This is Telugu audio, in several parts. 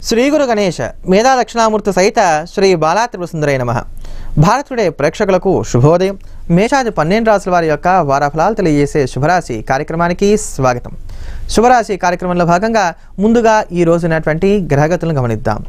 శ్రీ గురు గణేష మేధా దక్షిణామూర్తి సహిత శ్రీ బాలాత్రిపుసుందరై నమ భారతుడే ప్రేక్షకులకు శుభోదయం మేషాది పన్నెండు రాసుల వారి యొక్క వారఫలాలు తెలియజేసే శుభరాశి కార్యక్రమానికి స్వాగతం శుభరాశి కార్యక్రమంలో భాగంగా ముందుగా ఈ రోజునటువంటి గ్రహగతులను గమనిద్దాం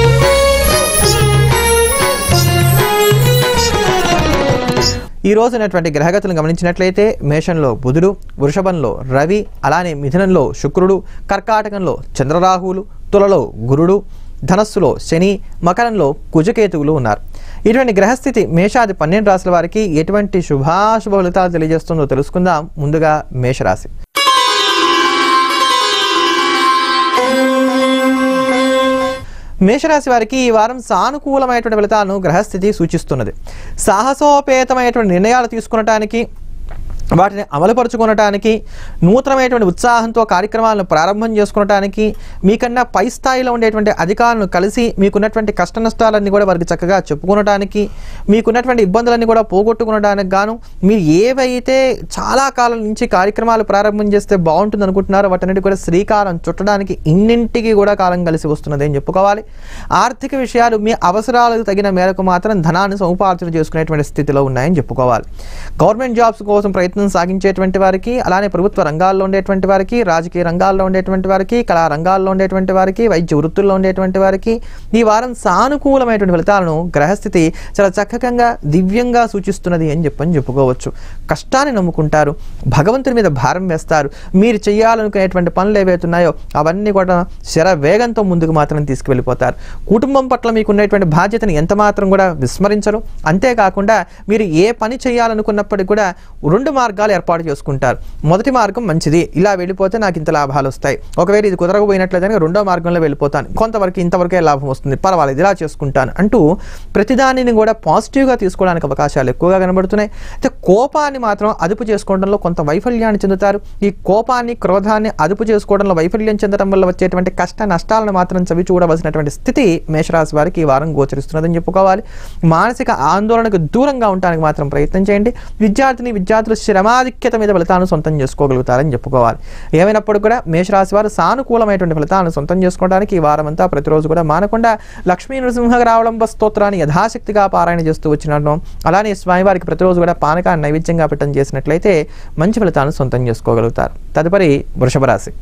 ఈ రోజునటువంటి గ్రహగతులను గమనించినట్లయితే మేషంలో బుధుడు వృషభంలో రవి అలానే మిథునంలో శుక్రుడు కర్కాటకంలో చంద్రరాహువులు తులలో గురుడు ధనస్సులో శని మకరంలో కుజకేతువులు ఉన్నారు ఇటువంటి గ్రహస్థితి మేషాది పన్నెండు రాశుల వారికి ఎటువంటి శుభాశుభ ఫలితాలు తెలియజేస్తుందో తెలుసుకుందాం ముందుగా మేషరాశి మేషరాశి వారికి ఈ వారం సానుకూలమైనటువంటి ఫలితాలను గ్రహస్థితి సూచిస్తున్నది సాహసోపేతమైనటువంటి నిర్ణయాలు తీసుకునటానికి వాటిని అమలుపరుచుకునటానికి నూతనమైనటువంటి ఉత్సాహంతో కార్యక్రమాలను ప్రారంభం చేసుకునటానికి మీకన్నా పై స్థాయిలో ఉండేటువంటి అధికారులను కలిసి మీకున్నటువంటి కష్ట నష్టాలన్నీ కూడా వారికి చక్కగా చెప్పుకునటానికి మీకున్నటువంటి ఇబ్బందులన్నీ కూడా పోగొట్టుకునడానికి గాను మీరు ఏవైతే చాలా కాలం నుంచి కార్యక్రమాలు ప్రారంభం చేస్తే బాగుంటుంది అనుకుంటున్నారో వాటన్నిటి కూడా శ్రీకారం చుట్టడానికి ఇన్నింటికి కూడా కాలం కలిసి వస్తున్నది అని చెప్పుకోవాలి ఆర్థిక విషయాలు మీ అవసరాలకు తగిన మేరకు మాత్రం ధనాన్ని సముపార్జన చేసుకునేటువంటి స్థితిలో ఉన్నాయని చెప్పుకోవాలి గవర్నమెంట్ జాబ్స్ కోసం ప్రయత్నం సాగించేటువంటి వారికి అలానే ప్రభుత్వ రంగాల్లో ఉండేటువంటి వారికి రాజకీయ రంగాల్లో ఉండేటువంటి వారికి కళా రంగాల్లో ఉండేటువంటి వారికి వైద్య వృత్తుల్లో ఉండేటువంటి వారికి ఈ వారం సానుకూలమైనటువంటి ఫలితాలను గ్రహస్థితి చాలా చక్కగా దివ్యంగా సూచిస్తున్నది అని చెప్పని చెప్పుకోవచ్చు కష్టాన్ని నమ్ముకుంటారు భగవంతుని మీద భారం వేస్తారు మీరు చేయాలనుకునేటువంటి పనులు ఏవైతే ఉన్నాయో అవన్నీ కూడా శర వేగంతో ముందుకు మాత్రం తీసుకువెళ్ళిపోతారు కుటుంబం పట్ల మీకు ఉన్నటువంటి బాధ్యతను ఎంత మాత్రం కూడా విస్మరించరు అంతేకాకుండా మీరు ఏ పని చేయాలనుకున్నప్పటికీ కూడా రెండు మార్గాలు ఏర్పాటు చేసుకుంటారు మొదటి మార్గం మంచిది ఇలా వెళ్ళిపోతే నాకు ఇంత లాభాలు వస్తాయి ఒకవేళ ఇది కుదరకపోయినట్లయితే రెండో మార్గంలో వెళ్ళిపోతాను కొంతవరకు ఇంతవరకే లాభం వస్తుంది పర్వాలేదు ఇలా చేసుకుంటాను అంటూ ప్రతిదానిని కూడా పాజిటివ్గా తీసుకోవడానికి అవకాశాలు ఎక్కువగా కనబడుతున్నాయి అయితే కోపాన్ని మాత్రం అదుపు చేసుకోవడంలో కొంత వైఫల్యాన్ని చెందుతారు ఈ కోపాన్ని క్రోధాన్ని అదుపు చేసుకోవడంలో వైఫల్యం చెందడం వల్ల వచ్చేటువంటి కష్ట నష్టాలను మాత్రం చవి చూడవలసినటువంటి స్థితి మేషరాశి వారికి ఈ వారం గోచరిస్తున్నదని చెప్పుకోవాలి మానసిక ఆందోళనకు దూరంగా ఉండడానికి మాత్రం ప్రయత్నం చేయండి విద్యార్థిని విద్యార్థులు శ్రమాధిక్యత మీద ఫలితాలను సొంతం చేసుకోగలుగుతారని చెప్పుకోవాలి ఏమైనప్పటికీ కూడా మేషరాశి వారు సానుకూలమైనటువంటి ఫలితాలను సొంతం చేసుకోవడానికి ఈ వారం అంతా ప్రతిరోజు కూడా మానకుండా లక్ష్మీ నృసింహరావళంబ స్తోత్రాన్ని యథాశక్తిగా పారాయణ చేస్తూ వచ్చినట్టు అలానే స్వామివారికి ప్రతిరోజు కూడా పానకాన్ని నైవేద్యంగా పెట్టడం చేసినట్లయితే మంచి ఫలితాలను సొంతం చేసుకోగలుగుతారు తదుపరి వృషభ రాశి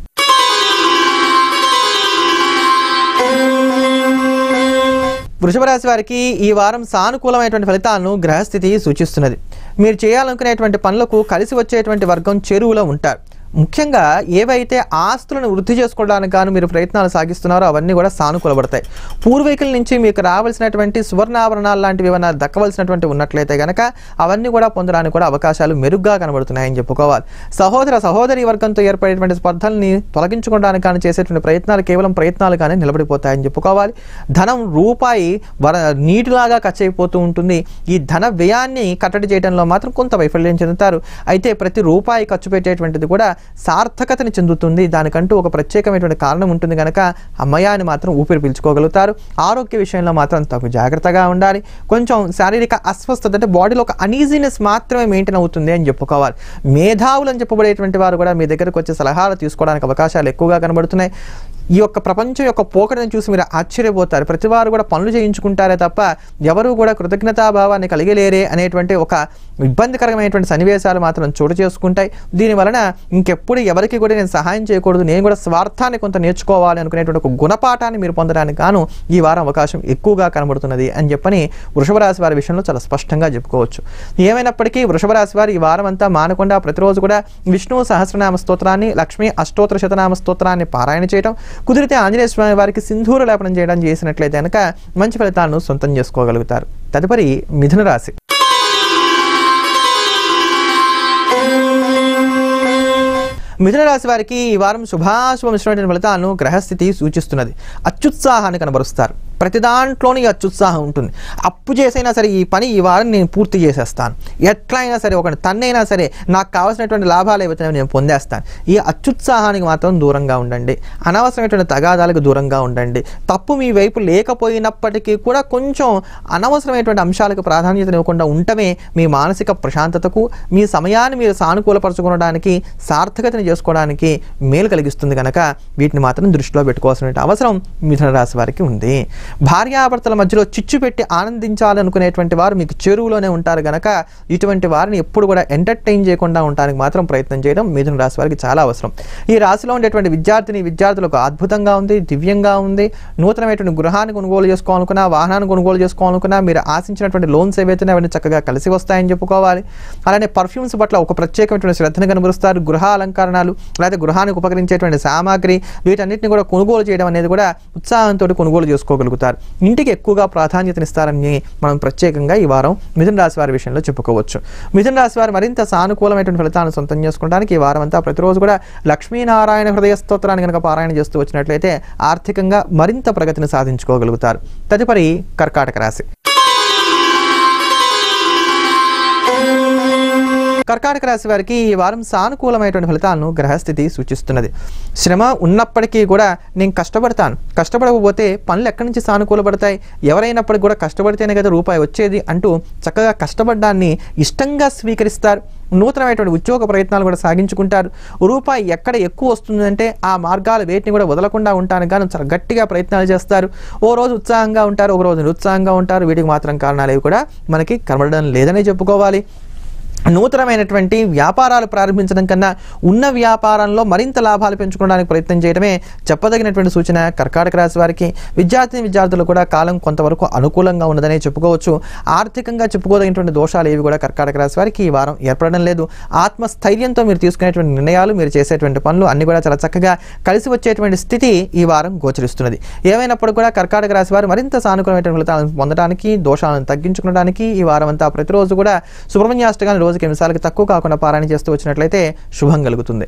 వృషభ రాశి వారికి ఈ వారం సానుకూలమైనటువంటి ఫలితాలను గ్రహస్థితి సూచిస్తున్నది మీరు చేయాలనుకునేటువంటి పనులకు కలిసి వచ్చేటువంటి వర్గం చెరువులో ఉంటారు ముఖ్యంగా ఏవైతే ఆస్తులను వృద్ధి చేసుకోవడానికి గాను మీరు ప్రయత్నాలు సాగిస్తున్నారో అవన్నీ కూడా సానుకూలపడతాయి పూర్వీకుల నుంచి మీకు రావాల్సినటువంటి సువర్ణాభరణాలు లాంటివి ఏమైనా దక్కవలసినటువంటి ఉన్నట్లయితే కనుక అవన్నీ కూడా పొందడానికి కూడా అవకాశాలు మెరుగ్గా కనబడుతున్నాయని చెప్పుకోవాలి సహోదర సహోదరి వర్గంతో ఏర్పడేటువంటి స్పర్ధల్ని తొలగించుకోవడానికి కానీ చేసేటువంటి ప్రయత్నాలు కేవలం ప్రయత్నాలుగానే నిలబడిపోతాయని చెప్పుకోవాలి ధనం రూపాయి వర నీటిలాగా ఖర్చు అయిపోతూ ఉంటుంది ఈ ధన వ్యయాన్ని కట్టడి చేయడంలో మాత్రం కొంత వైఫల్యం చెందుతారు అయితే ప్రతి రూపాయి ఖర్చు పెట్టేటువంటిది కూడా సార్థకతని చెందుతుంది దానికంటూ ఒక ప్రత్యేకమైనటువంటి కారణం ఉంటుంది కనుక అమ్మయాన్ని మాత్రం ఊపిరి పీల్చుకోగలుగుతారు ఆరోగ్య విషయంలో మాత్రం తగు జాగ్రత్తగా ఉండాలి కొంచెం శారీరక అస్వస్థత అంటే బాడీలో ఒక అనీజీనెస్ మాత్రమే మెయింటైన్ అవుతుంది అని చెప్పుకోవాలి మేధావులు అని చెప్పబడేటువంటి వారు కూడా మీ దగ్గరకు వచ్చే సలహాలు తీసుకోవడానికి అవకాశాలు ఎక్కువగా కనబడుతున్నాయి ఈ యొక్క ప్రపంచం యొక్క పోకడని చూసి మీరు ఆశ్చర్యపోతారు ప్రతి వారు కూడా పనులు చేయించుకుంటారే తప్ప ఎవరు కూడా కృతజ్ఞతాభావాన్ని కలిగలేరే అనేటువంటి ఒక ఇబ్బందికరమైనటువంటి సన్నివేశాలు మాత్రం చోటు చేసుకుంటాయి దీని వలన ఇంకెప్పుడు ఎవరికి కూడా నేను సహాయం చేయకూడదు నేను కూడా స్వార్థాన్ని కొంత నేర్చుకోవాలి అనుకునేటువంటి ఒక గుణపాఠాన్ని మీరు పొందడానికి గాను ఈ వారం అవకాశం ఎక్కువగా కనబడుతున్నది అని చెప్పని వృషభ రాశి వారి విషయంలో చాలా స్పష్టంగా చెప్పుకోవచ్చు ఏమైనప్పటికీ వృషభ రాశి వారు ఈ వారం అంతా మానకుండా ప్రతిరోజు కూడా విష్ణు సహస్రనామ స్తోత్రాన్ని లక్ష్మీ అష్టోత్తర శతనామ స్తోత్రాన్ని పారాయణ చేయడం కుదిరితే ఆంజనేయ స్వామి వారికి సింధూర లేపనం చేయడం చేసినట్లయితే కనుక మంచి ఫలితాలను సొంతం చేసుకోగలుగుతారు తదుపరి మిథున రాశి మిథున రాశి వారికి ఈ వారం శుభాశుభ మిశ్రమైన ఫలితాలను గ్రహస్థితి సూచిస్తున్నది అత్యుత్సాహాన్ని కనబరుస్తారు ప్రతి దాంట్లోనూ ఈ అత్యుత్సాహం ఉంటుంది అప్పు చేసైనా సరే ఈ పని ఈ వారం నేను పూర్తి చేసేస్తాను ఎట్లా అయినా సరే ఒక తన్నైనా సరే నాకు కావాల్సినటువంటి లాభాలు ఏవైతే నేను పొందేస్తాను ఈ అత్యుత్సాహానికి మాత్రం దూరంగా ఉండండి అనవసరమైనటువంటి తగాదాలకు దూరంగా ఉండండి తప్పు మీ వైపు లేకపోయినప్పటికీ కూడా కొంచెం అనవసరమైనటువంటి అంశాలకు ప్రాధాన్యత ఇవ్వకుండా ఉండటమే మీ మానసిక ప్రశాంతతకు మీ సమయాన్ని మీరు సానుకూలపరచుకోవడానికి సార్థకతని చేసుకోవడానికి మేలు కలిగిస్తుంది కనుక వీటిని మాత్రం దృష్టిలో పెట్టుకోవాల్సిన అవసరం మిథున రాశి వారికి ఉంది భార్యాభర్తల మధ్యలో చిచ్చు పెట్టి ఆనందించాలనుకునేటువంటి వారు మీకు చెరువులోనే ఉంటారు కనుక ఇటువంటి వారిని ఎప్పుడు కూడా ఎంటర్టైన్ చేయకుండా ఉండడానికి మాత్రం ప్రయత్నం చేయడం మిథున రాశి వారికి చాలా అవసరం ఈ రాశిలో ఉండేటువంటి విద్యార్థిని విద్యార్థులకు అద్భుతంగా ఉంది దివ్యంగా ఉంది నూతనమైనటువంటి గృహాన్ని కొనుగోలు చేసుకోవాలనుకున్నా వాహనాన్ని కొనుగోలు చేసుకోవాలనుకున్నా మీరు ఆశించినటువంటి లోన్స్ ఏవైతే అవన్నీ చక్కగా కలిసి వస్తాయని చెప్పుకోవాలి అలానే పర్ఫ్యూమ్స్ పట్ల ఒక ప్రత్యేకమైనటువంటి శ్రద్ధను కనబరుస్తారు గృహ అలంకరణలు లేదా గృహానికి ఉపకరించేటువంటి సామాగ్రి వీటన్నిటిని కూడా కొనుగోలు చేయడం అనేది కూడా ఉత్సాహంతో కొనుగోలు చేసుకోగలుగుతారు ఇంటికి ఎక్కువగా ప్రాధాన్యతనిస్తారని మనం ప్రత్యేకంగా ఈ వారం మిథున రాశి వారి విషయంలో చెప్పుకోవచ్చు మిథున రాశి వారు మరింత సానుకూలమైనటువంటి ఫలితాలను సొంతం చేసుకోవడానికి ఈ వారం అంతా ప్రతిరోజు కూడా లక్ష్మీనారాయణ హృదయ స్తోత్రాన్ని కనుక పారాయణ చేస్తూ వచ్చినట్లయితే ఆర్థికంగా మరింత ప్రగతిని సాధించుకోగలుగుతారు తదుపరి కర్కాటక రాశి కర్కాటక రాశి వారికి ఈ వారం సానుకూలమైనటువంటి ఫలితాలను గ్రహస్థితి సూచిస్తున్నది శ్రమ ఉన్నప్పటికీ కూడా నేను కష్టపడతాను కష్టపడకపోతే పనులు ఎక్కడి నుంచి సానుకూలపడతాయి ఎవరైనప్పటికీ కూడా కష్టపడితేనే కదా రూపాయి వచ్చేది అంటూ చక్కగా కష్టపడ్డాన్ని ఇష్టంగా స్వీకరిస్తారు నూతనమైనటువంటి ఉద్యోగ ప్రయత్నాలు కూడా సాగించుకుంటారు రూపాయి ఎక్కడ ఎక్కువ వస్తుందంటే ఆ మార్గాలు వేటిని కూడా వదలకుండా ఉంటానికి గాను చాలా గట్టిగా ప్రయత్నాలు చేస్తారు ఓ రోజు ఉత్సాహంగా ఉంటారు ఒక రోజు నిరుత్సాహంగా ఉంటారు వీటికి మాత్రం కారణాలు ఏవి కూడా మనకి కనబడడం లేదనే చెప్పుకోవాలి నూతనమైనటువంటి వ్యాపారాలు ప్రారంభించడం కన్నా ఉన్న వ్యాపారంలో మరింత లాభాలు పెంచుకోవడానికి ప్రయత్నం చేయడమే చెప్పదగినటువంటి సూచన కర్కాటక రాశి వారికి విద్యార్థి విద్యార్థులు కూడా కాలం కొంతవరకు అనుకూలంగా ఉన్నదనే చెప్పుకోవచ్చు ఆర్థికంగా చెప్పుకోదగినటువంటి దోషాలు ఏవి కూడా కర్కాటక రాశి వారికి ఈ వారం ఏర్పడడం లేదు ఆత్మస్థైర్యంతో మీరు తీసుకునేటువంటి నిర్ణయాలు మీరు చేసేటువంటి పనులు అన్ని కూడా చాలా చక్కగా కలిసి వచ్చేటువంటి స్థితి ఈ వారం గోచరిస్తున్నది ఏమైనప్పుడు కూడా కర్కాటక రాశి వారు మరింత సానుకూలమైనటువంటి ఫలితాలను పొందడానికి దోషాలను తగ్గించుకోవడానికి ఈ వారం అంతా ప్రతిరోజు కూడా సుబ్రహ్మణ్యాష్టకాన్ని రోజుకి నిమిషాలకి తక్కువ కాకుండా పారాయణ చేస్తూ వచ్చినట్లయితే శుభం కలుగుతుంది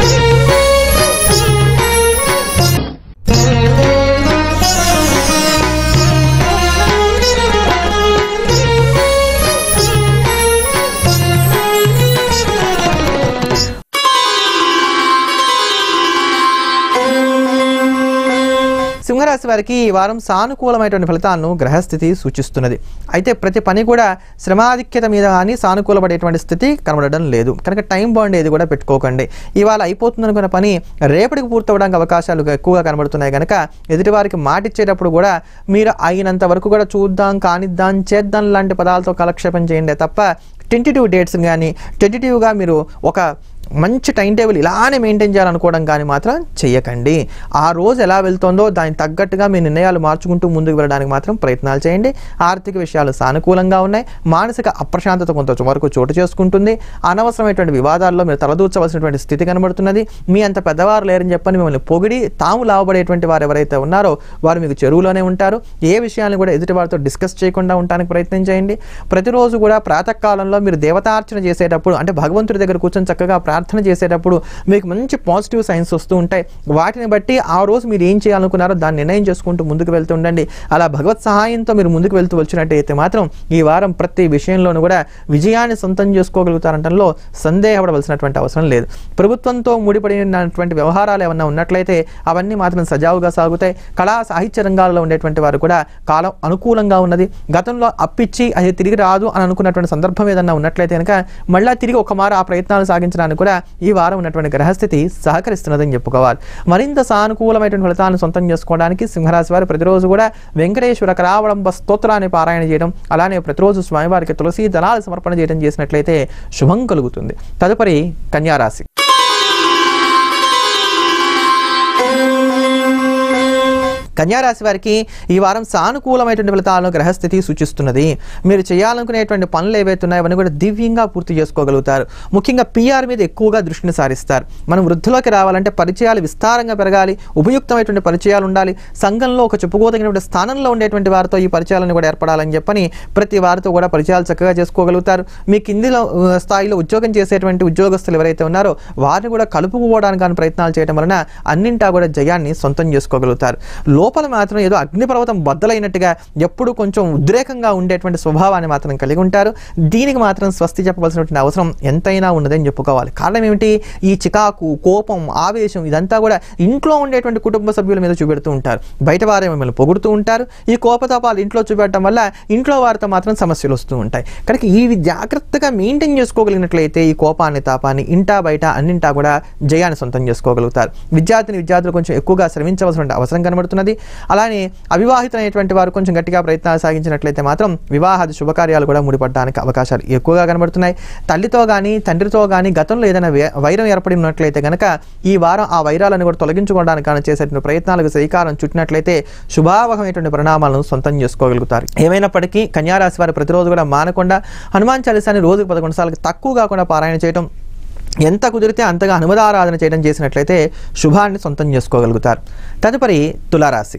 సింహరాశి వారికి ఈ వారం సానుకూలమైనటువంటి ఫలితాలను గ్రహస్థితి సూచిస్తున్నది అయితే ప్రతి పని కూడా శ్రమాధిక్యత మీద కానీ సానుకూలపడేటువంటి స్థితి కనబడడం లేదు కనుక టైం బాండ్ ఏది కూడా పెట్టుకోకండి ఇవాళ అయిపోతుంది అనుకున్న పని రేపటికి పూర్తవడానికి అవకాశాలు ఎక్కువగా కనబడుతున్నాయి కనుక ఎదుటివారికి మాట ఇచ్చేటప్పుడు కూడా మీరు అయినంత వరకు కూడా చూద్దాం కానిద్దాం చేద్దాం లాంటి పదాలతో కాలక్షేపం చేయండి తప్ప టెంటిటివ్ డేట్స్ కానీ టెంటిటివ్గా మీరు ఒక మంచి టైం టేబుల్ ఇలానే మెయింటైన్ చేయాలనుకోవడం కానీ మాత్రం చెయ్యకండి ఆ రోజు ఎలా వెళ్తుందో దానికి తగ్గట్టుగా మీ నిర్ణయాలు మార్చుకుంటూ ముందుకు వెళ్ళడానికి మాత్రం ప్రయత్నాలు చేయండి ఆర్థిక విషయాలు సానుకూలంగా ఉన్నాయి మానసిక అప్రశాంతత కొంత వరకు చోటు చేసుకుంటుంది అనవసరమైనటువంటి వివాదాల్లో మీరు తలదూర్చవలసినటువంటి స్థితి కనబడుతున్నది మీ అంత పెద్దవారు లేరని చెప్పని మిమ్మల్ని పొగిడి తాము లాభపడేటువంటి వారు ఎవరైతే ఉన్నారో వారు మీకు చెరువులోనే ఉంటారు ఏ విషయాన్ని కూడా ఎదుటి వారితో డిస్కస్ చేయకుండా ఉండడానికి ప్రయత్నం చేయండి ప్రతిరోజు కూడా ప్రాతకాలంలో మీరు దేవతార్చన చేసేటప్పుడు అంటే భగవంతుడి దగ్గర కూర్చొని చక్కగా ప్రార్థన చేసేటప్పుడు మీకు మంచి పాజిటివ్ సైన్స్ వస్తూ ఉంటాయి వాటిని బట్టి ఆ రోజు మీరు ఏం చేయాలనుకున్నారో దాన్ని నిర్ణయం చేసుకుంటూ ముందుకు వెళ్తూ ఉండండి అలా భగవత్ సహాయంతో మీరు ముందుకు వెళ్తూ వచ్చినట్టయితే మాత్రం ఈ వారం ప్రతి విషయంలోనూ కూడా విజయాన్ని సొంతం చేసుకోగలుగుతారంటంలో సందేహపడవలసినటువంటి అవసరం లేదు ప్రభుత్వంతో ముడిపడినటువంటి వ్యవహారాలు ఏమన్నా ఉన్నట్లయితే అవన్నీ మాత్రం సజావుగా సాగుతాయి కళా సాహిత్య రంగాల్లో ఉండేటువంటి వారు కూడా కాలం అనుకూలంగా ఉన్నది గతంలో అప్పిచ్చి అది తిరిగి రాదు అని అనుకున్నటువంటి సందర్భం ఏదన్నా ఉన్నట్లయితే కనుక మళ్ళా తిరిగి ఒక మారు ఆ ప్రయత్నాలు సాగించడానికి కూడా ఈ వారం ఉన్నటువంటి గ్రహస్థితి సహకరిస్తున్నదని చెప్పుకోవాలి మరింత సానుకూలమైనటువంటి ఫలితాలను సొంతం చేసుకోవడానికి సింహరాశి వారు ప్రతిరోజు కూడా వెంకటేశ్వర కరావళంబ స్తోత్రాన్ని పారాయణ చేయడం అలానే ప్రతిరోజు స్వామివారికి తులసి దళాలు సమర్పణ చేయడం చేసినట్లయితే శుభం కలుగుతుంది తదుపరి కన్యారాశి కన్యారాశి వారికి ఈ వారం సానుకూలమైనటువంటి ఫలితాలను గ్రహస్థితి సూచిస్తున్నది మీరు చేయాలనుకునేటువంటి పనులు ఏవైతే ఉన్నాయో అవన్నీ కూడా దివ్యంగా పూర్తి చేసుకోగలుగుతారు ముఖ్యంగా పిఆర్ మీద ఎక్కువగా దృష్టిని సారిస్తారు మనం వృద్ధిలోకి రావాలంటే పరిచయాలు విస్తారంగా పెరగాలి ఉపయుక్తమైనటువంటి పరిచయాలు ఉండాలి సంఘంలో ఒక చెప్పుకోదగినటువంటి స్థానంలో ఉండేటువంటి వారితో ఈ పరిచయాలను కూడా ఏర్పడాలని చెప్పని ప్రతి వారితో కూడా పరిచయాలు చక్కగా చేసుకోగలుగుతారు మీ కిందిలో ఆ, స్థాయిలో ఉద్యోగం చేసేటువంటి ఉద్యోగస్తులు ఎవరైతే ఉన్నారో వారిని కూడా కలుపుకోవడానికి కానీ ప్రయత్నాలు చేయడం వలన అన్నింటా కూడా జయాన్ని సొంతం చేసుకోగలుగుతారు లోపల మాత్రం ఏదో అగ్నిపర్వతం బద్దలైనట్టుగా ఎప్పుడు కొంచెం ఉద్రేకంగా ఉండేటువంటి స్వభావాన్ని మాత్రం కలిగి ఉంటారు దీనికి మాత్రం స్వస్తి చెప్పవలసినటువంటి అవసరం ఎంతైనా ఉన్నదని చెప్పుకోవాలి కారణం ఏమిటి ఈ చికాకు కోపం ఆవేశం ఇదంతా కూడా ఇంట్లో ఉండేటువంటి కుటుంబ సభ్యుల మీద చూపెడుతూ ఉంటారు బయట వారే మిమ్మల్ని పొగుడుతూ ఉంటారు ఈ కోపతాపాలు ఇంట్లో చూపెట్టడం వల్ల ఇంట్లో వారితో మాత్రం సమస్యలు వస్తూ ఉంటాయి కనుక ఇవి జాగ్రత్తగా మెయింటైన్ చేసుకోగలిగినట్లయితే ఈ కోపాన్ని తాపాన్ని ఇంటా బయట అన్నింటా కూడా జయాన్ని సొంతం చేసుకోగలుగుతారు విద్యార్థిని విద్యార్థులు కొంచెం ఎక్కువగా శ్రమించవలసిన అవసరం కనబడుతున్నది అలానే అవివాహితమైనటువంటి వారు కొంచెం గట్టిగా ప్రయత్నాలు సాగించినట్లయితే మాత్రం వివాహాది శుభకార్యాలు కూడా ముడిపడడానికి అవకాశాలు ఎక్కువగా కనబడుతున్నాయి తల్లితో కానీ తండ్రితో కానీ గతంలో ఏదైనా వే- వైరం ఏర్పడి ఉన్నట్లయితే కనుక ఈ వారం ఆ వైరాలను కూడా తొలగించుకోవడానికి కానీ చేసేటువంటి ప్రయత్నాలకు శ్రీకారం చుట్టినట్లయితే శుభావహమైనటువంటి పరిణామాలను సొంతం చేసుకోగలుగుతారు ఏమైనప్పటికీ కన్యారాశి వారు ప్రతిరోజు కూడా మానకుండా హనుమాన్ చాలీసాని రోజుకు పదకొండు సార్లు తక్కువ కాకుండా పారాయణ చేయడం ఎంత కుదిరితే అంతగా హనుమదారాధన చేయడం చేసినట్లయితే శుభాన్ని సొంతం చేసుకోగలుగుతారు తదుపరి తులారాశి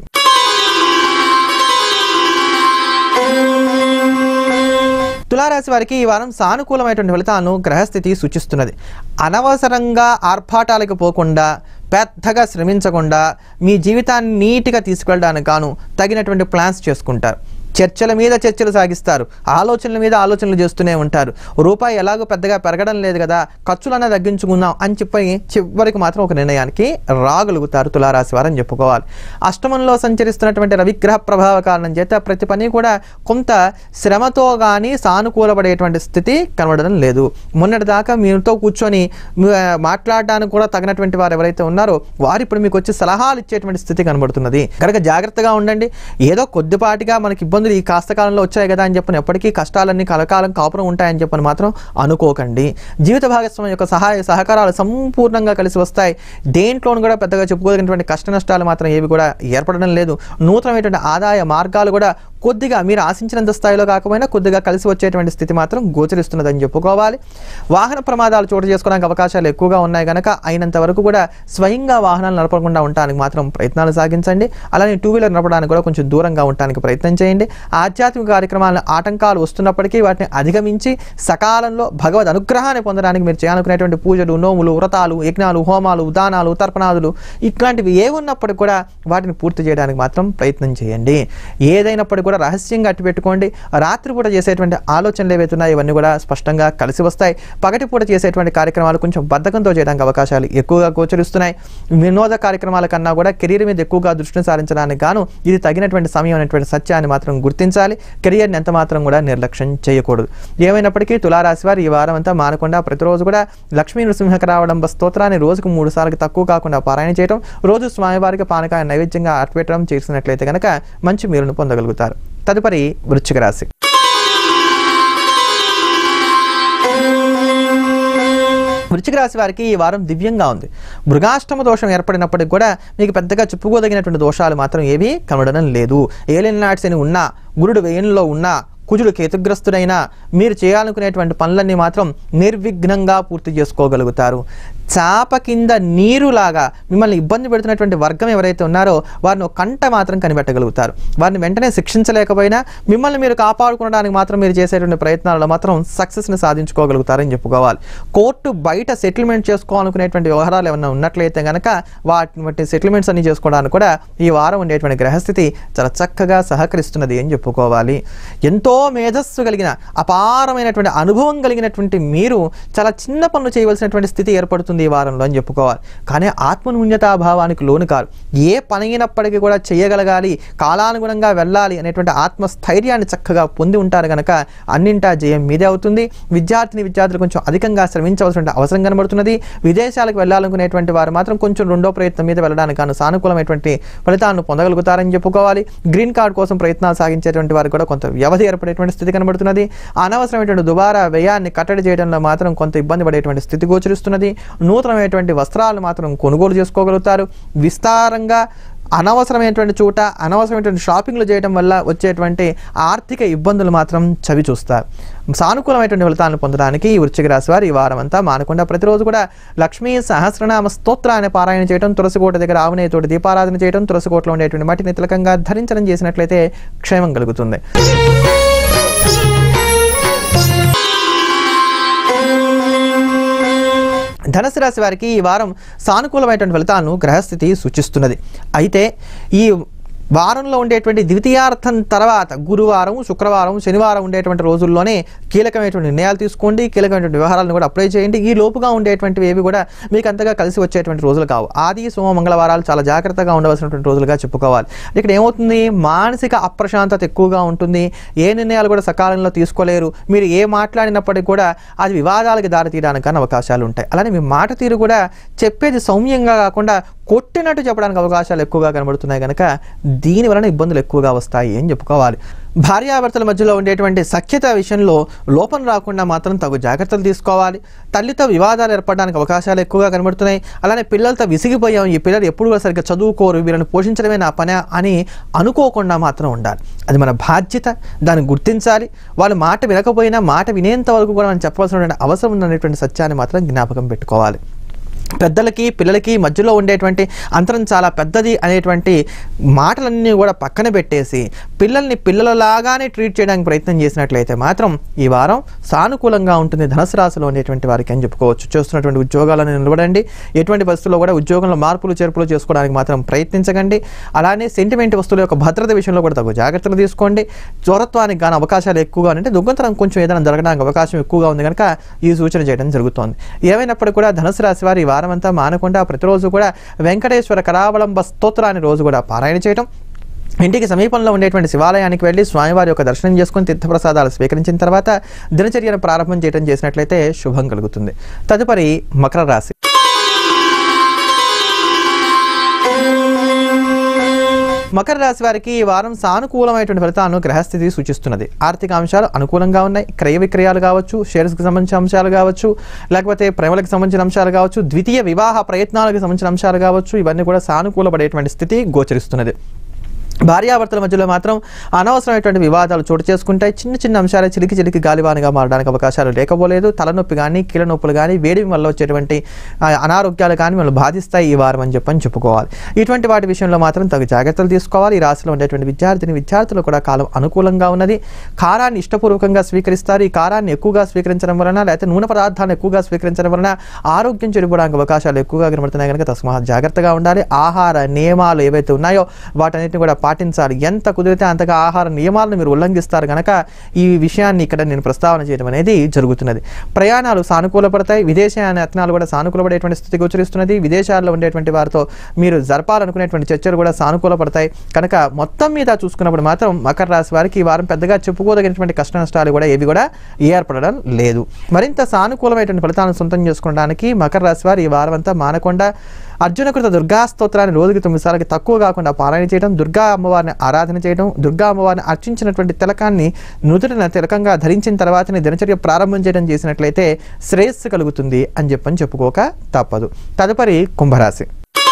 తులారాశి వారికి ఈ వారం సానుకూలమైనటువంటి ఫలితాలను గ్రహస్థితి సూచిస్తున్నది అనవసరంగా ఆర్భాటాలకు పోకుండా పెద్దగా శ్రమించకుండా మీ జీవితాన్ని నీట్గా తీసుకెళ్ళడానికి గాను తగినటువంటి ప్లాన్స్ చేసుకుంటారు చర్చల మీద చర్చలు సాగిస్తారు ఆలోచనల మీద ఆలోచనలు చేస్తూనే ఉంటారు రూపాయి ఎలాగో పెద్దగా పెరగడం లేదు కదా ఖర్చులన్నా తగ్గించుకుందాం అని చెప్పి చివరికి మాత్రం ఒక నిర్ణయానికి రాగలుగుతారు తులారాశి వారని చెప్పుకోవాలి అష్టమంలో సంచరిస్తున్నటువంటి రవిగ్రహ ప్రభావ కారణం చేత ప్రతి పని కూడా కొంత శ్రమతో కానీ సానుకూలపడేటువంటి స్థితి కనబడడం లేదు మొన్నటిదాకా మీతో కూర్చొని మీ- మాట్లాడడానికి కూడా తగినటువంటి వారు ఎవరైతే ఉన్నారో వారు ఇప్పుడు మీకు వచ్చి సలహాలు ఇచ్చేటువంటి స్థితి కనబడుతున్నది కనుక జాగ్రత్తగా ఉండండి ఏదో కొద్దిపాటిగా మనకి ఇబ్బందులు ఈ కాస్త కాలంలో వచ్చాయి కదా అని చెప్పని ఎప్పటికీ కష్టాలన్నీ కలకాలం కాపురం ఉంటాయని చెప్పని మాత్రం అనుకోకండి జీవిత భాగస్వామి యొక్క సహాయ సహకారాలు సంపూర్ణంగా కలిసి వస్తాయి దేంట్లోనూ కూడా పెద్దగా చెప్పుకోదగినటువంటి కష్ట నష్టాలు మాత్రం ఏవి కూడా ఏర్పడడం లేదు నూతనమైనటువంటి ఆదాయ మార్గాలు కూడా కొద్దిగా మీరు ఆశించినంత స్థాయిలో కాకపోయినా కొద్దిగా కలిసి వచ్చేటువంటి స్థితి మాత్రం గోచరిస్తున్నదని చెప్పుకోవాలి వాహన ప్రమాదాలు చోటు చేసుకోవడానికి అవకాశాలు ఎక్కువగా ఉన్నాయి కనుక అయినంత వరకు కూడా స్వయంగా వాహనాలు నడపకుండా ఉండడానికి మాత్రం ప్రయత్నాలు సాగించండి అలానే టూ వీలర్ నడపడానికి కూడా కొంచెం దూరంగా ఉండడానికి ప్రయత్నం చేయండి ఆధ్యాత్మిక కార్యక్రమాలను ఆటంకాలు వస్తున్నప్పటికీ వాటిని అధిగమించి సకాలంలో భగవద్ అనుగ్రహాన్ని పొందడానికి మీరు చేయాలనుకునేటువంటి పూజలు నోములు వ్రతాలు యజ్ఞాలు హోమాలు దానాలు తర్పణాదులు ఇట్లాంటివి ఏ ఉన్నప్పటికీ కూడా వాటిని పూర్తి చేయడానికి మాత్రం ప్రయత్నం చేయండి ఏదైనప్పటికీ కూడా రహస్యంగా అట్టి పెట్టుకోండి రాత్రిపూట చేసేటువంటి ఆలోచనలు ఏవైతే ఉన్నాయో ఇవన్నీ కూడా స్పష్టంగా కలిసి వస్తాయి పగటిపూట చేసేటువంటి కార్యక్రమాలు కొంచెం బద్ధకంతో చేయడానికి అవకాశాలు ఎక్కువగా గోచరిస్తున్నాయి వినోద కార్యక్రమాల కన్నా కూడా కెరీర్ మీద ఎక్కువగా దృష్టిని సారించడానికి గాను ఇది తగినటువంటి సమయం అనేటువంటి సత్యాన్ని మాత్రం గుర్తించాలి కెరియర్ని ఎంత మాత్రం కూడా నిర్లక్ష్యం చేయకూడదు ఏమైనప్పటికీ తులారాశి వారు ఈ వారం అంతా మానకుండా ప్రతిరోజు కూడా లక్ష్మీ నృసింహకరావడంబ స్తోత్రాన్ని రోజుకు మూడు సార్లు తక్కువ కాకుండా పారాయణ చేయడం రోజు స్వామివారికి పానకాయ నైవేద్యంగా అర్పెట్టడం చేసినట్లయితే కనుక మంచి మీరును పొందగలుగుతారు తదుపరి వృశ్చిక రాశి వృశ్చిక రాశి వారికి ఈ వారం దివ్యంగా ఉంది మృగాష్టమ దోషం ఏర్పడినప్పటికి కూడా మీకు పెద్దగా చెప్పుకోదగినటువంటి దోషాలు మాత్రం ఏవీ కనబడడం లేదు ఏలియన్ నాట్స్ అని ఉన్నా గురుడు వేయంలో ఉన్నా కుజుడు కేతుగ్రస్తుడైనా మీరు చేయాలనుకునేటువంటి పనులన్నీ మాత్రం నిర్విఘ్నంగా పూర్తి చేసుకోగలుగుతారు చాప కింద నీరులాగా మిమ్మల్ని ఇబ్బంది పెడుతున్నటువంటి వర్గం ఎవరైతే ఉన్నారో వారిని ఒక కంట మాత్రం కనిపెట్టగలుగుతారు వారిని వెంటనే శిక్షించలేకపోయినా మిమ్మల్ని మీరు కాపాడుకోవడానికి మాత్రం మీరు చేసేటువంటి ప్రయత్నాలలో మాత్రం సక్సెస్ని సాధించుకోగలుగుతారని చెప్పుకోవాలి కోర్టు బయట సెటిల్మెంట్ చేసుకోవాలనుకునేటువంటి వ్యవహారాలు ఏమైనా ఉన్నట్లయితే కనుక వాటి సెటిల్మెంట్స్ అన్ని చేసుకోవడానికి కూడా ఈ వారం ఉండేటువంటి గ్రహస్థితి చాలా చక్కగా సహకరిస్తున్నది అని చెప్పుకోవాలి ఎంతో మేధస్సు కలిగిన అపారమైనటువంటి అనుభవం కలిగినటువంటి మీరు చాలా చిన్న పనులు చేయవలసినటువంటి స్థితి ఏర్పడుతుంది ఈ వారంలో అని చెప్పుకోవాలి కానీ ఆత్మన్యూన్యతాభావానికి లోను కాదు ఏ పని అయినప్పటికీ కూడా చేయగలగాలి కాలానుగుణంగా వెళ్ళాలి అనేటువంటి ఆత్మస్థైర్యాన్ని చక్కగా పొంది ఉంటారు కనుక అన్నింటా జయం మీదే అవుతుంది విద్యార్థిని విద్యార్థులు కొంచెం అధికంగా శ్రమించవలసిన అవసరం కనబడుతున్నది విదేశాలకు వెళ్ళాలనుకునేటువంటి వారు మాత్రం కొంచెం రెండో ప్రయత్నం మీద వెళ్ళడానికి గాను సానుకూలమైనటువంటి ఫలితాలను పొందగలుగుతారని చెప్పుకోవాలి గ్రీన్ కార్డ్ కోసం ప్రయత్నాలు సాగించేటువంటి వారికి కూడా కొంత వ్యవధి ఏర్పడేటువంటి స్థితి కనబడుతున్నది అనవసరమైనటువంటి దుబారా వ్యయాన్ని కట్టడి చేయడంలో మాత్రం కొంత ఇబ్బంది పడేటువంటి స్థితి గోచరిస్తున్నది నూతనమైనటువంటి వస్త్రాలు మాత్రం కొనుగోలు చేసుకోగలుగుతారు విస్తారంగా అనవసరమైనటువంటి చోట అనవసరమైనటువంటి షాపింగ్లు చేయడం వల్ల వచ్చేటువంటి ఆర్థిక ఇబ్బందులు మాత్రం చవి చూస్తారు సానుకూలమైనటువంటి ఫలితాలను పొందడానికి ఈ వృశ్చిక రాశి వారు ఈ వారం అంతా మానకుండా ప్రతిరోజు కూడా లక్ష్మీ సహస్రనామ స్తోత్రాన్ని పారాయణ చేయడం తులసికోట దగ్గర ఆవునేతోటి దీపారాధన చేయడం తులసికోటలో ఉండేటువంటి మట్టిని తిలకంగా ధరించడం చేసినట్లయితే క్షేమం కలుగుతుంది ధనుసు రాశి వారికి ఈ వారం సానుకూలమైనటువంటి ఫలితాలను గ్రహస్థితి సూచిస్తున్నది అయితే ఈ వారంలో ఉండేటువంటి ద్వితీయార్థం తర్వాత గురువారం శుక్రవారం శనివారం ఉండేటువంటి రోజుల్లోనే కీలకమైనటువంటి నిర్ణయాలు తీసుకోండి కీలకమైనటువంటి వ్యవహారాలను కూడా అప్లై చేయండి ఈ లోపుగా ఉండేటువంటివి ఏవి కూడా మీకు అంతగా కలిసి వచ్చేటువంటి రోజులు కావు ఆది సోమ మంగళవారాలు చాలా జాగ్రత్తగా ఉండవలసినటువంటి రోజులుగా చెప్పుకోవాలి ఇక్కడ ఏమవుతుంది మానసిక అప్రశాంతత ఎక్కువగా ఉంటుంది ఏ నిర్ణయాలు కూడా సకాలంలో తీసుకోలేరు మీరు ఏ మాట్లాడినప్పటికీ కూడా అది వివాదాలకు దారి తీయడానికి కానీ అవకాశాలు ఉంటాయి అలానే మీ మాట తీరు కూడా చెప్పేది సౌమ్యంగా కాకుండా కొట్టినట్టు చెప్పడానికి అవకాశాలు ఎక్కువగా కనబడుతున్నాయి కనుక దీని వలన ఇబ్బందులు ఎక్కువగా వస్తాయి అని చెప్పుకోవాలి భార్యాభర్తల మధ్యలో ఉండేటువంటి సఖ్యత విషయంలో లోపం రాకుండా మాత్రం తగు జాగ్రత్తలు తీసుకోవాలి తల్లితో వివాదాలు ఏర్పడడానికి అవకాశాలు ఎక్కువగా కనబడుతున్నాయి అలానే పిల్లలతో విసిగిపోయాం ఈ పిల్లలు ఎప్పుడు కూడా సరిగ్గా చదువుకోరు వీళ్ళని పోషించడమే నా పని అని అనుకోకుండా మాత్రం ఉండాలి అది మన బాధ్యత దాన్ని గుర్తించాలి వాళ్ళు మాట వినకపోయినా మాట వినేంత వరకు కూడా మనం చెప్పవలసినటువంటి అవసరం ఉందనేటువంటి సత్యాన్ని మాత్రం జ్ఞాపకం పెట్టుకోవాలి పెద్దలకి పిల్లలకి మధ్యలో ఉండేటువంటి అంతరం చాలా పెద్దది అనేటువంటి మాటలన్నీ కూడా పక్కన పెట్టేసి పిల్లల్ని పిల్లలలాగానే ట్రీట్ చేయడానికి ప్రయత్నం చేసినట్లయితే మాత్రం ఈ వారం సానుకూలంగా ఉంటుంది ధనుసు రాశిలో ఉండేటువంటి వారికి అని చెప్పుకోవచ్చు చేస్తున్నటువంటి ఉద్యోగాలను నిలబడండి ఎటువంటి పరిస్థితుల్లో కూడా ఉద్యోగంలో మార్పులు చేర్పులు చేసుకోవడానికి మాత్రం ప్రయత్నించకండి అలానే సెంటిమెంట్ వస్తువుల యొక్క భద్రత విషయంలో కూడా తగు జాగ్రత్తలు తీసుకోండి చోరత్వానికి గాను అవకాశాలు ఎక్కువగా అంటే దొంగతనం కొంచెం ఏదైనా జరగడానికి అవకాశం ఎక్కువగా ఉంది కనుక ఈ సూచన చేయడం జరుగుతోంది ఏమైనప్పటికీ కూడా ధనుసు రాశి వారి ఈ వారం అంతా మానకుండా ప్రతిరోజు కూడా వెంకటేశ్వర కరావలంబ స్తోత్రాన్ని రోజు కూడా పారాయణ చేయడం ఇంటికి సమీపంలో ఉండేటువంటి శివాలయానికి వెళ్ళి స్వామివారి యొక్క దర్శనం చేసుకుని తీర్థప్రసాదాలు స్వీకరించిన తర్వాత దినచర్యను ప్రారంభం చేయడం చేసినట్లయితే శుభం కలుగుతుంది తదుపరి మకర రాశి మకర రాశి వారికి ఈ వారం సానుకూలమైనటువంటి ఫలితాలను గ్రహస్థితి సూచిస్తున్నది ఆర్థిక అంశాలు అనుకూలంగా ఉన్నాయి క్రయ విక్రయాలు కావచ్చు షేర్స్కి సంబంధించిన అంశాలు కావచ్చు లేకపోతే ప్రేమలకు సంబంధించిన అంశాలు కావచ్చు ద్వితీయ వివాహ ప్రయత్నాలకు సంబంధించిన అంశాలు కావచ్చు ఇవన్నీ కూడా సానుకూలపడేటువంటి స్థితి గోచరిస్తున్నది భార్యాభర్తల మధ్యలో మాత్రం అనవసరమైనటువంటి వివాదాలు చోటు చేసుకుంటాయి చిన్న చిన్న అంశాలు చిలికి చిలికి గాలివానగా మారడానికి అవకాశాలు లేకపోలేదు తలనొప్పి కానీ కీళ్ళ నొప్పులు కానీ వేడి వల్ల వచ్చేటువంటి ఆ, అనారోగ్యాలు కానీ మిమ్మల్ని బాధిస్తాయి ఈ వారం అని చెప్పని చెప్పుకోవాలి ఇటువంటి వాటి విషయంలో మాత్రం తగు జాగ్రత్తలు తీసుకోవాలి ఈ రాశిలో ఉండేటువంటి విద్యార్థిని విద్యార్థులు కూడా కాలం అనుకూలంగా ఉన్నది కారాన్ని ఇష్టపూర్వకంగా స్వీకరిస్తారు ఈ కారాన్ని ఎక్కువగా స్వీకరించడం వలన లేకపోతే నూనె పదార్థాలను ఎక్కువగా స్వీకరించడం వలన ఆరోగ్యం చెడిపోవడానికి అవకాశాలు ఎక్కువగా కనబడుతున్నాయి కనుక తస్మాత్ జాగ్రత్తగా ఉండాలి ఆహార నియమాలు ఏవైతే ఉన్నాయో వాటన్నిటిని కూడా పాటించాలి ఎంత కుదిరితే అంతగా ఆహార నియమాలను మీరు ఉల్లంఘిస్తారు కనుక ఈ విషయాన్ని ఇక్కడ నేను ప్రస్తావన చేయడం అనేది జరుగుతున్నది ప్రయాణాలు సానుకూలపడతాయి విదేశీయాన యత్నాలు కూడా సానుకూలపడేటువంటి స్థితి గోచరిస్తున్నది విదేశాల్లో ఉండేటువంటి వారితో మీరు జరపాలనుకునేటువంటి చర్చలు కూడా సానుకూలపడతాయి కనుక మొత్తం మీద చూసుకున్నప్పుడు మాత్రం మకర రాశి వారికి ఈ వారం పెద్దగా చెప్పుకోదగినటువంటి కష్ట నష్టాలు కూడా ఏవి కూడా ఏర్పడడం లేదు మరింత సానుకూలమైనటువంటి ఫలితాలను సొంతం చేసుకోవడానికి మకర రాశి వారు ఈ వారం అంతా మానకుండా అర్జునకృత దుర్గా స్తోత్రాన్ని రోజుకి తొమ్మిది సార్లకి తక్కువ కాకుండా పారాయణ చేయడం దుర్గా అమ్మవారిని ఆరాధన చేయడం దుర్గా అమ్మవారిని అర్చించినటువంటి తిలకాన్ని నుదుటిన తిలకంగా ధరించిన తర్వాతనే దినచర్య ప్రారంభం చేయడం చేసినట్లయితే శ్రేయస్సు కలుగుతుంది అని చెప్పని చెప్పుకోక తప్పదు తదుపరి కుంభరాశి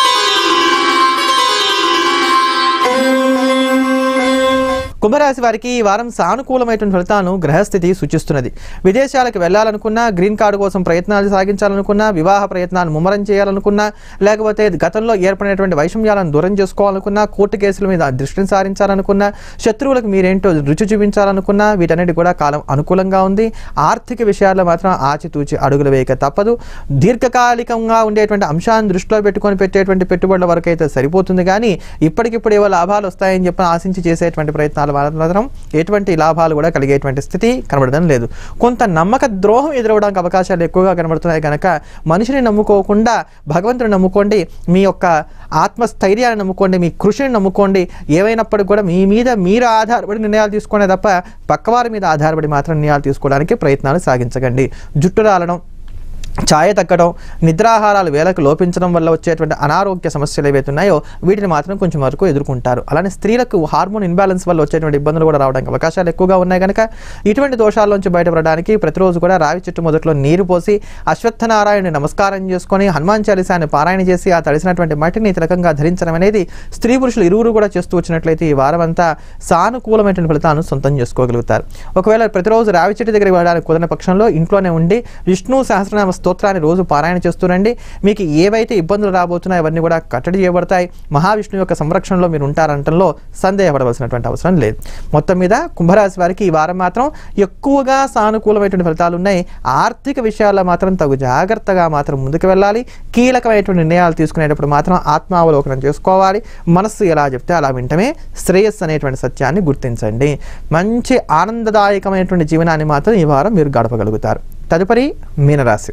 కుంభరాశి వారికి ఈ వారం సానుకూలమైనటువంటి ఫలితాలను గ్రహస్థితి సూచిస్తున్నది విదేశాలకు వెళ్ళాలనుకున్నా గ్రీన్ కార్డు కోసం ప్రయత్నాలు సాగించాలనుకున్నా వివాహ ప్రయత్నాలు ముమ్మరం చేయాలనుకున్నా లేకపోతే గతంలో ఏర్పడినటువంటి వైషమ్యాలను దూరం చేసుకోవాలనుకున్నా కోర్టు కేసుల మీద దృష్టిని సారించాలనుకున్నా శత్రువులకు మీరేంటో రుచి చూపించాలనుకున్నా వీటన్నిటి కూడా కాలం అనుకూలంగా ఉంది ఆర్థిక విషయాల్లో మాత్రం ఆచితూచి అడుగులు వేయక తప్పదు దీర్ఘకాలికంగా ఉండేటువంటి అంశాన్ని దృష్టిలో పెట్టుకొని పెట్టేటువంటి పెట్టుబడుల వరకు అయితే సరిపోతుంది కానీ ఇప్పటికిప్పుడు ఏవో లాభాలు వస్తాయని చెప్పి ఆశించి చేసేటువంటి ప్రయత్నాలు మాత్రం ఎటువంటి లాభాలు కూడా కలిగేటువంటి స్థితి కనబడడం లేదు కొంత నమ్మక ద్రోహం ఎదురవడానికి అవకాశాలు ఎక్కువగా కనబడుతున్నాయి కనుక మనిషిని నమ్ముకోకుండా భగవంతుని నమ్ముకోండి మీ యొక్క ఆత్మస్థైర్యాన్ని నమ్ముకోండి మీ కృషిని నమ్ముకోండి ఏమైనప్పటికీ కూడా మీ మీద మీరు ఆధారపడి నిర్ణయాలు తీసుకోండి తప్ప పక్కవారి మీద ఆధారపడి మాత్రం నిర్ణయాలు తీసుకోవడానికి ప్రయత్నాలు సాగించకండి జుట్టు రాలడం ఛాయ తగ్గడం నిద్రాహారాలు వేలకు లోపించడం వల్ల వచ్చేటువంటి అనారోగ్య సమస్యలు ఏవైతే ఉన్నాయో వీటిని మాత్రం కొంచెం వరకు ఎదుర్కొంటారు అలానే స్త్రీలకు హార్మోన్ ఇన్బ్యాలెన్స్ వల్ల వచ్చేటువంటి ఇబ్బందులు కూడా రావడానికి అవకాశాలు ఎక్కువగా ఉన్నాయి కనుక ఇటువంటి దోషాల నుంచి బయటపడడానికి ప్రతిరోజు కూడా రావి చెట్టు మొదట్లో నీరు పోసి అశ్వత్థనారాయణని నమస్కారం చేసుకొని హనుమాన్ చాలీసాన్ని పారాయణ చేసి ఆ తడిసినటువంటి మట్టిని తిలకంగా ధరించడం అనేది స్త్రీ పురుషులు ఇరువురు కూడా చేస్తూ వచ్చినట్లయితే ఈ వారం అంతా సానుకూలమైనటువంటి ఫలితాలను సొంతం చేసుకోగలుగుతారు ఒకవేళ ప్రతిరోజు రావి చెట్టు దగ్గర వెళ్ళడానికి కుదరని పక్షంలో ఇంట్లోనే ఉండి విష్ణు సహస్రనామ స్తోత్రాన్ని రోజు పారాయణ చేస్తూనండి మీకు ఏవైతే ఇబ్బందులు రాబోతున్నాయో అవన్నీ కూడా కట్టడి చేయబడతాయి మహావిష్ణువు యొక్క సంరక్షణలో మీరు ఉంటారంటంలో సందేహపడవలసినటువంటి అవసరం లేదు మొత్తం మీద కుంభరాశి వారికి ఈ వారం మాత్రం ఎక్కువగా సానుకూలమైనటువంటి ఫలితాలు ఉన్నాయి ఆర్థిక విషయాల్లో మాత్రం తగు జాగ్రత్తగా మాత్రం ముందుకు వెళ్ళాలి కీలకమైనటువంటి నిర్ణయాలు తీసుకునేటప్పుడు మాత్రం ఆత్మావలోకనం చేసుకోవాలి మనస్సు ఎలా చెప్తే అలా వింటమే శ్రేయస్సు అనేటువంటి సత్యాన్ని గుర్తించండి మంచి ఆనందదాయకమైనటువంటి జీవనాన్ని మాత్రం ఈ వారం మీరు గడపగలుగుతారు తదుపరి మీనరాశి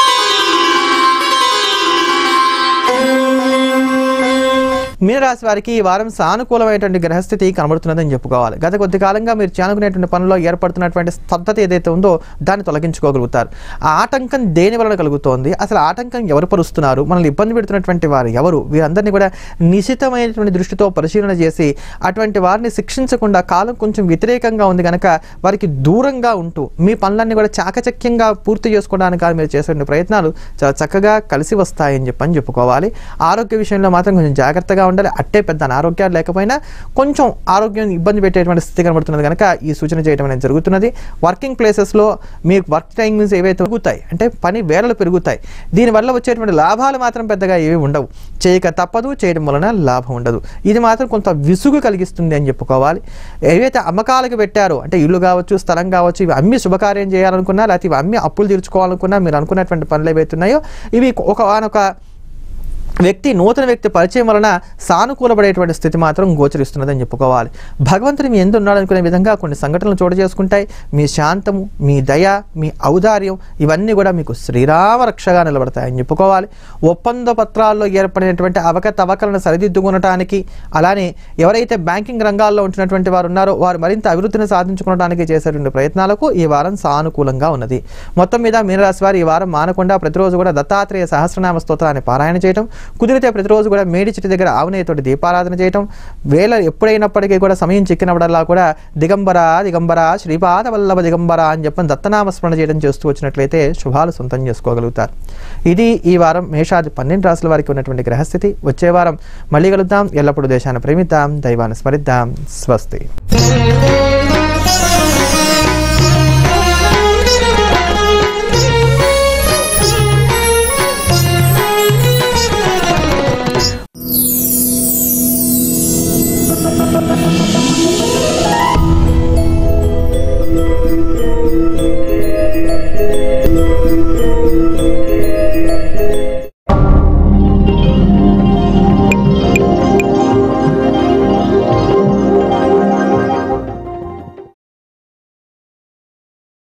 మీనరాశి వారికి ఈ వారం సానుకూలమైనటువంటి గ్రహస్థితి కనబడుతున్నదని చెప్పుకోవాలి గత కొద్ది కాలంగా మీరు చేనుకునేటువంటి పనిలో ఏర్పడుతున్నటువంటి స్తబ్దత ఏదైతే ఉందో దాన్ని తొలగించుకోగలుగుతారు ఆ ఆటంకం దేని వలన కలుగుతోంది అసలు ఆటంకం ఎవరు పరుస్తున్నారు మనల్ని ఇబ్బంది పెడుతున్నటువంటి వారు ఎవరు వీరందరినీ కూడా నిశితమైనటువంటి దృష్టితో పరిశీలన చేసి అటువంటి వారిని శిక్షించకుండా కాలం కొంచెం వ్యతిరేకంగా ఉంది కనుక వారికి దూరంగా ఉంటూ మీ పనులన్నీ కూడా చాకచక్యంగా పూర్తి చేసుకోవడానికి మీరు చేసే ప్రయత్నాలు చాలా చక్కగా కలిసి వస్తాయని చెప్పని చెప్పుకోవాలి ఆరోగ్య విషయంలో మాత్రం కొంచెం జాగ్రత్తగా ఉండాలి అట్టే పెద్ద అనారోగ్యాలు లేకపోయినా కొంచెం ఆరోగ్యం ఇబ్బంది పెట్టేటువంటి స్థితి కనబడుతున్నది కనుక ఈ సూచన చేయడం అనేది జరుగుతున్నది వర్కింగ్ ప్లేసెస్లో మీ వర్క్ టైమింగ్స్ ఏవైతే పెరుగుతాయి అంటే పని వేళలు పెరుగుతాయి దీనివల్ల వచ్చేటువంటి లాభాలు మాత్రం పెద్దగా ఏవి ఉండవు చేయక తప్పదు చేయడం వలన లాభం ఉండదు ఇది మాత్రం కొంత విసుగు కలిగిస్తుంది అని చెప్పుకోవాలి ఏవైతే అమ్మకాలకు పెట్టారో అంటే ఇల్లు కావచ్చు స్థలం కావచ్చు ఇవి అమ్మి శుభకార్యం చేయాలనుకున్నా లేకపోతే ఇవి అమ్మి అప్పులు తీర్చుకోవాలనుకున్నా మీరు అనుకున్నటువంటి పనులు ఏవైతే ఉన్నాయో ఇవి ఒక ఒక వ్యక్తి నూతన వ్యక్తి పరిచయం వలన సానుకూలపడేటువంటి స్థితి మాత్రం గోచరిస్తున్నదని చెప్పుకోవాలి భగవంతుని మీ ఎందు ఉన్నాడనుకునే విధంగా కొన్ని సంఘటనలు చోటు చేసుకుంటాయి మీ శాంతము మీ దయ మీ ఔదార్యం ఇవన్నీ కూడా మీకు శ్రీరామ రక్షగా నిలబడతాయని చెప్పుకోవాలి ఒప్పంద పత్రాల్లో ఏర్పడినటువంటి అవకతవకలను సరిదిద్దుకునటానికి అలానే ఎవరైతే బ్యాంకింగ్ రంగాల్లో ఉంటున్నటువంటి వారు ఉన్నారో వారు మరింత అభివృద్ధిని సాధించుకోవడానికి చేసేటువంటి ప్రయత్నాలకు ఈ వారం సానుకూలంగా ఉన్నది మొత్తం మీద మీనరాశి వారు ఈ వారం మానకుండా ప్రతిరోజు కూడా దత్తాత్రేయ సహస్రనామ స్తోత్రాన్ని పారాయణ చేయటం కుదిరితే ప్రతిరోజు కూడా మేడి చెట్టు దగ్గర ఆవునేతోటి దీపారాధన చేయటం వేళ ఎప్పుడైనప్పటికీ కూడా సమయం చిక్కినప్పుడల్లా కూడా దిగంబర దిగంబర శ్రీపాద వల్లభ దిగంబర అని చెప్పని దత్తనామ స్మరణ చేయడం చేస్తూ వచ్చినట్లయితే శుభాలు సొంతం చేసుకోగలుగుతారు ఇది ఈ వారం మేషాది పన్నెండు రాసుల వారికి ఉన్నటువంటి గ్రహస్థితి వచ్చే వారం మళ్ళీ కలుద్దాం ఎల్లప్పుడూ దేశాన్ని ప్రేమిద్దాం దైవాన్ని స్మరిద్దాం స్వస్తి